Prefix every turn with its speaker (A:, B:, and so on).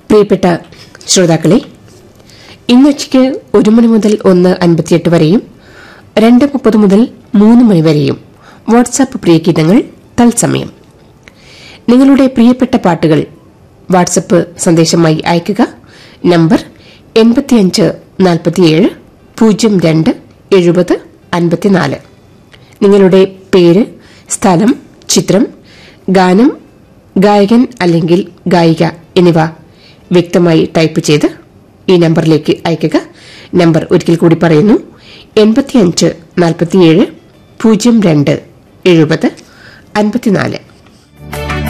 A: പ്രിയപ്പെട്ട ശ്രോതാക്കളെ ഇന്നുച്ചയ്ക്ക് ഒരു മണി മുതൽ ഒന്ന് അൻപത്തിയെട്ട് വരെയും രണ്ട് മുപ്പത് മുതൽ മൂന്ന് മണി വരെയും വാട്സാപ്പ് പ്രിയഗീതങ്ങൾ തത്സമയം നിങ്ങളുടെ പ്രിയപ്പെട്ട പാട്ടുകൾ വാട്സപ്പ് സന്ദേശമായി അയയ്ക്കുക നമ്പർ എൺപത്തിയഞ്ച് നാൽപ്പത്തിയേഴ് പൂജ്യം രണ്ട് എഴുപത് അൻപത്തിനാല് നിങ്ങളുടെ പേര് സ്ഥലം ചിത്രം ഗാനം ഗായകൻ അല്ലെങ്കിൽ ഗായിക എന്നിവ വ്യക്തമായി ടൈപ്പ് ചെയ്ത് ഈ നമ്പറിലേക്ക് അയയ്ക്കുക നമ്പർ ഒരിക്കൽ കൂടി പറയുന്നു എൺപത്തിയഞ്ച് നാൽപ്പത്തിയേഴ് പൂജ്യം രണ്ട് എഴുപത് അൻപത്തിനാല്